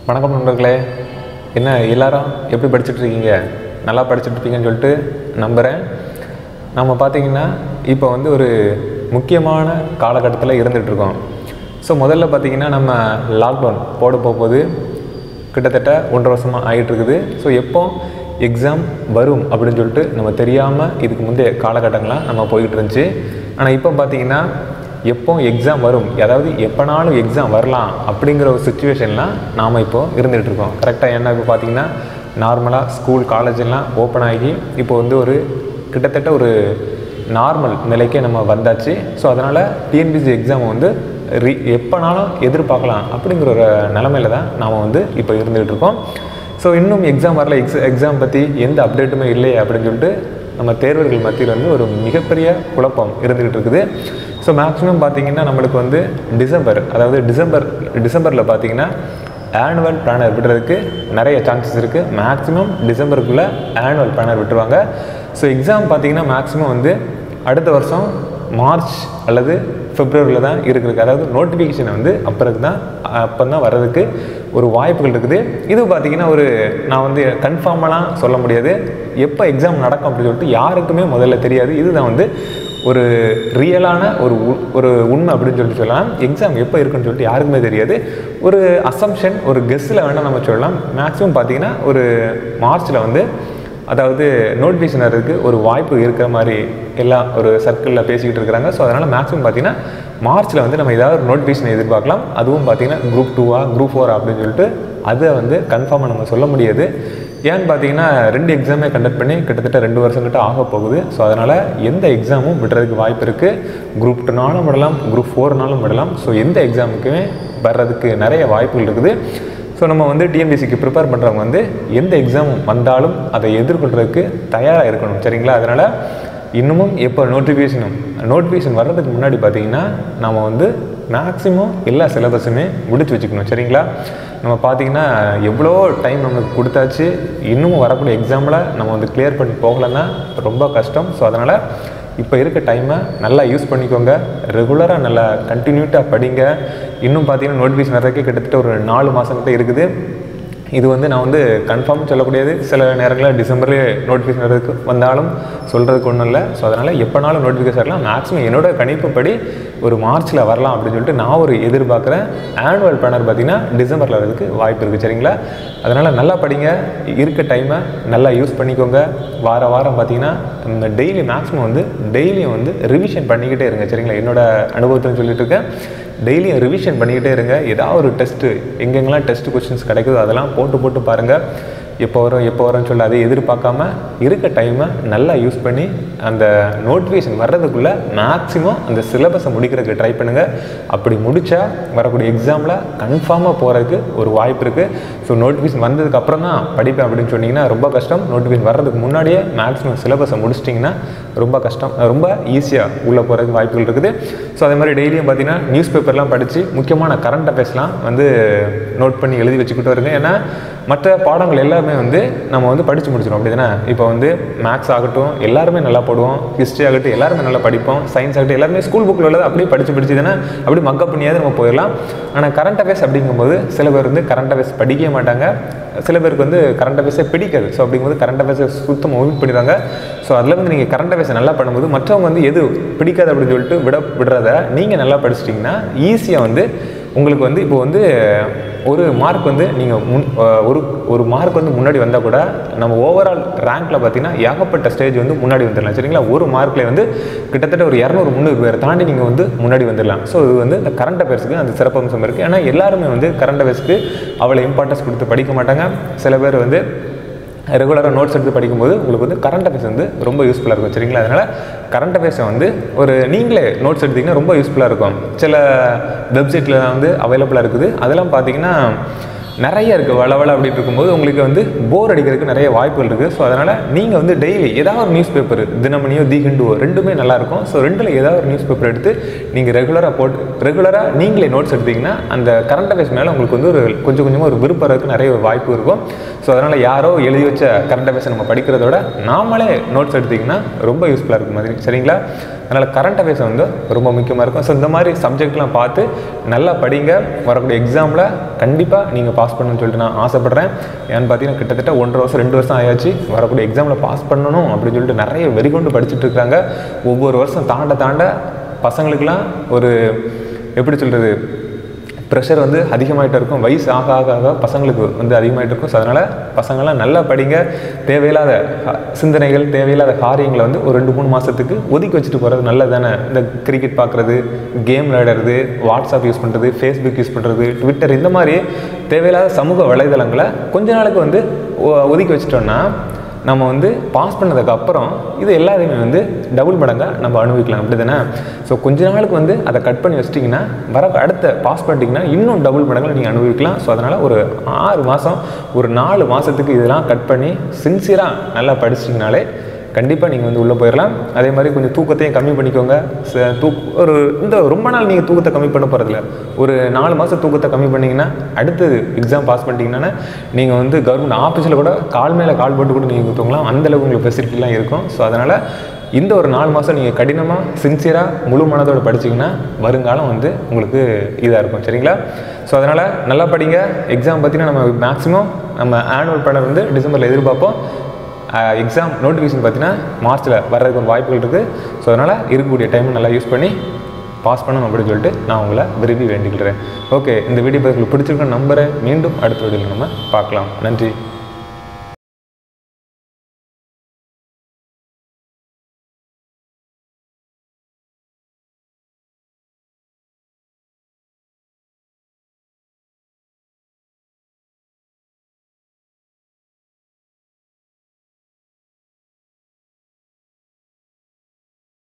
வணக்கம் நண்பர்களே என்ன எல்லாரும் எப்படி படிச்சுட்டு இருக்கீங்க நல்லா படிச்சுட்டு இருப்பீங்கன்னு சொல்லிட்டு நம்புகிறேன் நம்ம பார்த்தீங்கன்னா இப்போ வந்து ஒரு முக்கியமான காலகட்டத்தில் இருந்துகிட்ருக்கோம் ஸோ முதல்ல பார்த்தீங்கன்னா நம்ம லாக்டவுன் போட போகும்போது கிட்டத்தட்ட ஒன்றரை வருஷமாக ஆகிட்டு இருக்குது ஸோ எப்போ எக்ஸாம் வரும் அப்படின்னு சொல்லிட்டு நம்ம தெரியாமல் இதுக்கு முந்தைய காலகட்டங்களாக நம்ம போய்கிட்டு இருந்துச்சு ஆனால் இப்போ பார்த்தீங்கன்னா எப்போ எக்ஸாம் வரும் அதாவது எப்போனாலும் எக்ஸாம் வரலாம் அப்படிங்கிற ஒரு சுச்சுவேஷன்லாம் நாம் இப்போது இருந்துகிட்டு இருக்கோம் கரெக்டாக என்ன இப்போ பார்த்தீங்கன்னா நார்மலாக ஸ்கூல் காலேஜ் எல்லாம் ஓப்பன் ஆகி இப்போ வந்து ஒரு கிட்டத்தட்ட ஒரு நார்மல் நிலைக்கே நம்ம வந்தாச்சு ஸோ அதனால் டிஎன்பிசி எக்ஸாமை வந்து ரி எப்போனாலும் எதிர்பார்க்கலாம் அப்படிங்கிற ஒரு நிலமையில தான் நாம் வந்து இப்போ இருந்துகிட்டு இருக்கோம் ஸோ இன்னும் எக்ஸாம் வரல எக்ஸ் எக்ஸாம் பற்றி எந்த அப்டேட்டுமே இல்லை அப்படின்னு சொல்லிட்டு நம்ம தேர்வர்கள் மத்தியில் வந்து ஒரு மிகப்பெரிய குழப்பம் இருந்துகிட்டு இருக்குது ஸோ மேக்ஸிமம் பார்த்தீங்கன்னா நம்மளுக்கு வந்து டிசம்பர் அதாவது டிசம்பர் டிசம்பரில் பார்த்தீங்கன்னா ஆனுவல் பிளானர் விடுறதுக்கு நிறைய சான்சஸ் இருக்குது மேக்ஸிமம் டிசம்பருக்குள்ளே ஆனுவல் பிளானர் விட்டுருவாங்க ஸோ எக்ஸாம் பார்த்தீங்கன்னா மேக்ஸிமம் வந்து அடுத்த வருஷம் மார்ச் அல்லது பிப்ரவரியில் தான் இருக்குது அதாவது நோட்டிஃபிகேஷன் வந்து அப்புறம் தான் அப்போ தான் வர்றதுக்கு ஒரு வாய்ப்புகள் இருக்குது இது பார்த்தீங்கன்னா ஒரு நான் வந்து கன்ஃபார்மெலாம் சொல்ல முடியாது எப்போ எக்ஸாம் நடக்கும் அப்படின்னு சொல்லிட்டு யாருக்குமே முதல்ல தெரியாது இதுதான் வந்து ஒரு ரியலான ஒரு உ- ஒரு உண்மை அப்படின்னு சொல்லிட்டு சொல்லலாம் எக்ஸாம் எப்போ இருக்குன்னு சொல்லிட்டு யாருக்குமே தெரியாது ஒரு அசம்ஷன் ஒரு கெஸ்ஸில் வேணால் நம்ம சொல்லலாம் மேக்ஸிமம் பார்த்தீங்கன்னா ஒரு மார்ச்சில் வந்து அதாவது நோட்டிஃபிகேஷன் வர்றதுக்கு ஒரு வாய்ப்பு இருக்கிற மாதிரி எல்லாம் ஒரு சர்க்கிளில் பேசிக்கிட்டு இருக்கிறாங்க ஸோ அதனால் மேக்ஸிமம் பார்த்தீங்கன்னா மார்ச்சில் வந்து நம்ம ஏதாவது ஒரு நோட்டிஃபிகேஷன் எதிர்பார்க்கலாம் அதுவும் பார்த்தீங்கன்னா குரூப் டூவா குரூப் ஃபோரா அப்படின்னு சொல்லிட்டு அதை வந்து கன்ஃபார்மாக நம்ம சொல்ல முடியாது ஏன்னு பார்த்தீங்கன்னா ரெண்டு எக்ஸாமே கண்டக்ட் பண்ணி கிட்டத்தட்ட ரெண்டு வருஷம் கிட்ட ஆக போகுது ஸோ அதனால் எந்த எக்ஸாமும் விடுறதுக்கு வாய்ப்பு இருக்குது குரூப் டூனாலும் விடலாம் குரூப் ஃபோர்னாலும் விடலாம் ஸோ எந்த எக்ஸாமுக்குமே வர்றதுக்கு நிறைய வாய்ப்புகள் இருக்குது ஸோ நம்ம வந்து டிஎன்பிசிக்கு ப்ரிப்பேர் பண்ணுறவங்க வந்து எந்த எக்ஸாம் வந்தாலும் அதை எதிர்கொள்கிறதுக்கு தயாராக இருக்கணும் சரிங்களா அதனால் இன்னமும் எப்போ நோட்டிஃபிகேஷனும் நோட்டிஃபிகேஷன் வர்றதுக்கு முன்னாடி பார்த்தீங்கன்னா நம்ம வந்து மேக்ஸிமம் எல்லா சிலபஸுமே முடிச்சு வச்சுக்கணும் சரிங்களா நம்ம பார்த்தீங்கன்னா எவ்வளோ டைம் நமக்கு கொடுத்தாச்சு இன்னமும் வரக்கூடிய எக்ஸாமில் நம்ம வந்து கிளியர் பண்ணி போகலைன்னா ரொம்ப கஷ்டம் ஸோ அதனால் இப்போ இருக்க டைமை நல்லா யூஸ் பண்ணிக்கோங்க ரெகுலராக நல்லா கண்டினியூட்டாக படிங்க இன்னும் பார்த்தீங்கன்னா நோட்டிஃபிகேஷன் வர்றதுக்கு கிட்டத்தட்ட ஒரு நாலு மாதம் கிட்ட இருக்குது இது வந்து நான் வந்து கன்ஃபார்ம் சொல்லக்கூடியது சில நேரங்களில் டிசம்பர்லேயே நோட்டிஃபிகேஷன் வர்றதுக்கு வந்தாலும் சொல்கிறதுக்கு ஒன்றும் இல்லை ஸோ அதனால் எப்போனாலும் நோட்டிஃபிகேஷன் வரலாம் மேக்ஸிமம் என்னோட கணிப்புப்படி ஒரு மார்ச்சில் வரலாம் அப்படின்னு சொல்லிட்டு நான் ஒரு எதிர்பார்க்குறேன் ஆனுவல் பிளானர் பார்த்தீங்கன்னா டிசம்பரில் வரதுக்கு வாய்ப்பு இருக்குது சரிங்களா அதனால் நல்லா படிங்க இருக்க டைமை நல்லா யூஸ் பண்ணிக்கோங்க வார வாரம் பார்த்தீங்கன்னா இந்த டெய்லி மேக்ஸிமம் வந்து டெய்லியும் வந்து ரிவிஷன் பண்ணிக்கிட்டே இருங்க சரிங்களா என்னோட அனுபவத்தில் சொல்லிட்டு இருக்கேன் டெய்லியும் ரிவிஷன் பண்ணிக்கிட்டே இருங்க ஏதாவது ஒரு டெஸ்ட்டு எங்கெங்கெல்லாம் டெஸ்ட் கொஸ்டின்ஸ் கிடைக்குதோ அதெல்லாம் போட்டு போட்டு பாருங்கள் எப்போ வரும் எப்போ வரும்னு சொல்லி அதை எதிர்பார்க்காம இருக்க டைமை நல்லா யூஸ் பண்ணி அந்த நோட்டிஃபிகேஷன் வர்றதுக்குள்ளே மேக்ஸிமம் அந்த சிலபஸை முடிக்கிறதுக்கு ட்ரை பண்ணுங்கள் அப்படி முடித்தா வரக்கூடிய எக்ஸாமில் கன்ஃபார்மாக போகிறதுக்கு ஒரு வாய்ப்பு இருக்குது ஸோ நோட்டிஃபிகேஷன் வந்ததுக்கு அப்புறம் தான் படிப்பேன் அப்படின்னு சொன்னீங்கன்னா ரொம்ப கஷ்டம் நோட்டிஃபிகேஷன் வர்றதுக்கு முன்னாடியே மேக்ஸிமம் சிலபஸை முடிச்சிட்டிங்கன்னா ரொம்ப கஷ்டம் ரொம்ப ஈஸியாக உள்ளே போகிறதுக்கு வாய்ப்புகள் இருக்குது ஸோ அதே மாதிரி டெய்லியும் பார்த்தீங்கன்னா நியூஸ் பேப்பர்லாம் படித்து முக்கியமான கரண்ட் அஃபேர்ஸ்லாம் வந்து நோட் பண்ணி எழுதி வச்சுக்கிட்டு வருங்க ஏன்னா மற்ற பாடங்கள் எல்லாமே வந்து நம்ம வந்து படித்து முடிச்சிடும் அப்படி தானே இப்போ வந்து மேக்ஸ் ஆகட்டும் எல்லாருமே நல்லா போடுவோம் ஹிஸ்ட்ரி ஆகட்டும் எல்லாருமே நல்லா படிப்போம் சயின்ஸ் ஆகட்டும் எல்லாருமே ஸ்கூல் புக்கில் உள்ளது அப்படியே படித்து படிச்சு தானே அப்படி மக்கப் பண்ணியாவது நம்ம போயிடலாம் ஆனால் கரண்ட் அஃபேர்ஸ் அப்படிங்கும்போது சில பேர் வந்து கரண்ட் அஃபேர்ஸ் படிக்கவே மாட்டாங்க சில பேருக்கு வந்து கரண்ட் அஃபேர்ஸே பிடிக்காது ஸோ அப்படிங்கும்போது கரண்ட் அஃபேர்ஸை சுத்தமாக ஒமிட் பண்ணிடுவாங்க ஸோ அதில் வந்து நீங்கள் கரண்ட் அஃபேர்ஸை நல்லா பண்ணும்போது மற்றவங்க வந்து எது பிடிக்காது அப்படின்னு சொல்லிட்டு விட விடுறத நீங்கள் நல்லா படிச்சிட்டிங்கன்னா ஈஸியாக வந்து உங்களுக்கு வந்து இப்போ வந்து ஒரு மார்க் வந்து நீங்கள் முன் அஹ் ஒரு ஒரு மார்க் வந்து முன்னாடி வந்தால் கூட நம்ம ஓவரால் ரேங்க்கில் பார்த்தீங்கன்னா ஏகப்பட்ட ஸ்டேஜ் வந்து முன்னாடி வந்துடலாம் சரிங்களா ஒரு மார்க்கில் வந்து கிட்டத்தட்ட ஒரு இரநூறு முந்நூறு பேர் தாண்டி நீங்கள் வந்து முன்னாடி வந்துடலாம் ஸோ இது வந்து இந்த கரண்ட் அஃபேர்ஸுக்கு அந்த சிறப்பம்சம் இருக்குது ஏன்னா எல்லாருமே வந்து கரண்ட் அஃபேர்ஸ்க்கு அவ்வளோ இம்பார்ட்டன்ஸ் கொடுத்து படிக்க மாட்டாங்க சில பேர் வந்து ரெகுலராக நோட்ஸ் எடுத்து படிக்கும்போது உங்களுக்கு வந்து கரண்ட் அஃபேர்ஸ் வந்து ரொம்ப யூஸ்ஃபுல்லாக இருக்கும் சரிங்களா அதனால் கரண்ட் அஃபேர்ஸை வந்து ஒரு நீங்களே நோட்ஸ் எடுத்தீங்கன்னா ரொம்ப யூஸ்ஃபுல்லாக இருக்கும் சில வெப்சைட்டில் வந்து அவைலபிளாக இருக்குது அதெல்லாம் பார்த்தீங்கன்னா நிறைய இருக்குது வளவள அப்படின்னு இருக்கும்போது உங்களுக்கு வந்து போர் அடிக்கிறதுக்கு நிறைய வாய்ப்புகள் இருக்குது ஸோ அதனால் நீங்கள் வந்து டெய்லி ஏதாவது ஒரு நியூஸ் பேப்பர் தினமணியோ தி ஹிண்டுவோ ரெண்டுமே நல்லாயிருக்கும் ஸோ ரெண்டில் ஏதாவது ஒரு நியூஸ் பேப்பர் எடுத்து நீங்கள் ரெகுலராக போட்டு ரெகுலராக நீங்களே நோட்ஸ் எடுத்தீங்கன்னா அந்த கரண்ட் அஃபேர்ஸ் மேலே உங்களுக்கு வந்து ஒரு கொஞ்சம் கொஞ்சமாக ஒரு விருப்பம் இருக்கு நிறைய ஒரு வாய்ப்பு இருக்கும் ஸோ அதனால் யாரோ எழுதி வச்ச கரண்ட் அஃபேர்ஸ் நம்ம படிக்கிறத விட நாமளே நோட்ஸ் எடுத்திங்கன்னா ரொம்ப யூஸ்ஃபுல்லாக இருக்கும் மாதிரி சரிங்களா அதனால் கரண்ட் அஃபேர்ஸ் வந்து ரொம்ப முக்கியமாக இருக்கும் ஸோ இந்த மாதிரி சப்ஜெக்ட்லாம் பார்த்து நல்லா படிங்க வரக்கூடிய எக்ஸாமில் கண்டிப்பாக நீங்கள் பாஸ் பண்ணணும்னு சொல்லிட்டு நான் ஆசைப்பட்றேன் ஏன்னு பார்த்தீங்கன்னா கிட்டத்தட்ட ஒன்றரை வருஷம் ரெண்டு வருஷம் ஆயாச்சு வரக்கூடிய எக்ஸாமில் பாஸ் பண்ணணும் அப்படின்னு சொல்லிட்டு நிறைய வெறிகொண்டு படிச்சுட்டு இருக்காங்க ஒவ்வொரு வருஷம் தாண்ட தாண்ட பசங்களுக்கெல்லாம் ஒரு எப்படி சொல்கிறது ப்ரெஷர் வந்து அதிகமாகிட்டே இருக்கும் வயசு ஆக ஆக ஆக பசங்களுக்கு வந்து அதிகமாகிட்டு இருக்கும் ஸோ அதனால் பசங்கள்லாம் நல்லா படிங்க தேவையில்லாத அஹ், சிந்தனைகள் தேவையில்லாத காரியங்களை வந்து ஒரு ரெண்டு மூணு மாதத்துக்கு ஒதுக்கி வச்சுட்டு போகிறது நல்லது தானே இந்த கிரிக்கெட் பார்க்குறது கேம் விளையாடுறது வாட்ஸ்அப் யூஸ் பண்ணுறது ஃபேஸ்புக் யூஸ் பண்ணுறது ட்விட்டர் இந்த மாதிரி தேவையில்லாத சமூக வலைதளங்களை கொஞ்ச நாளுக்கு வந்து ஒ- ஒதுக்கி வச்சிட்டோம்னா நம்ம வந்து பாஸ் பண்ணதுக்கு அப்புறம் இது எல்லாத்தையுமே வந்து டபுள் மடங்காக நம்ம அனுபவிக்கலாம் அப்படி தானே ஸோ கொஞ்ச நாளுக்கு வந்து அதை கட் பண்ணி வச்சிட்டிங்கன்னா வர அடுத்த பாஸ் பண்ணிட்டீங்கன்னா இன்னும் டபுள் மடங்கில் நீங்கள் அனுபவிக்கலாம் ஸோ அதனால் ஒரு ஆறு மாதம் ஒரு நாலு மாதத்துக்கு இதெல்லாம் கட் பண்ணி சின்சியராக நல்லா படிச்சிட்டிங்கனாலே கண்டிப்பாக நீங்கள் வந்து உள்ளே போயிடலாம் அதே மாதிரி கொஞ்சம் தூக்கத்தையும் கம்மி பண்ணிக்கோங்க ச- தூக் ஒரு இந்த ரொம்ப நாள் நீங்கள் தூக்கத்தை கம்மி பண்ண போகிறதில்ல ஒரு நாலு மாதம் தூக்கத்தை கம்மி பண்ணிங்கன்னா அடுத்து எக்ஸாம் பாஸ் பண்ணிட்டீங்கன்னா நீங்கள் வந்து கவர்மெண்ட் ஆஃபீஸில் கூட கால் மேலே கால் போட்டு கூட நீங்கள் தூங்கலாம் அந்தளவுக்கு உங்களுக்கு ஃபெசிலிட்டிலாம் இருக்கும் ஸோ அதனால் இந்த ஒரு நாலு மாதம் நீங்கள் கடினமாக சின்சியராக முழு மனதோடு படிச்சீங்கன்னா வருங்காலம் வந்து உங்களுக்கு இதாக இருக்கும் சரிங்களா ஸோ அதனால் நல்லா படிங்க எக்ஸாம் பார்த்தீங்கன்னா நம்ம மேக்ஸிமம் நம்ம ஆனுவல் பேனர் வந்து டிசம்பரில் எதிர்பார்ப்போம் எக்ஸாம் நோட்டிஃபிகேஷன் பார்த்தீங்கன்னா மார்ச்சில் வர்றதுக்கு ஒரு வாய்ப்புகள் இருக்குது ஸோ அதனால் இருக்கக்கூடிய டைமை நல்லா யூஸ் பண்ணி பாஸ் பண்ணணும் அப்படின்னு சொல்லிட்டு நான் உங்களை விரும்பி வேண்டிக்கிறேன் ஓகே இந்த வீடியோ உங்களுக்கு பிடிச்சிருக்க நம்பரை மீண்டும் அடுத்த வீடியோவில் நம்ம பார்க்கலாம் நன்றி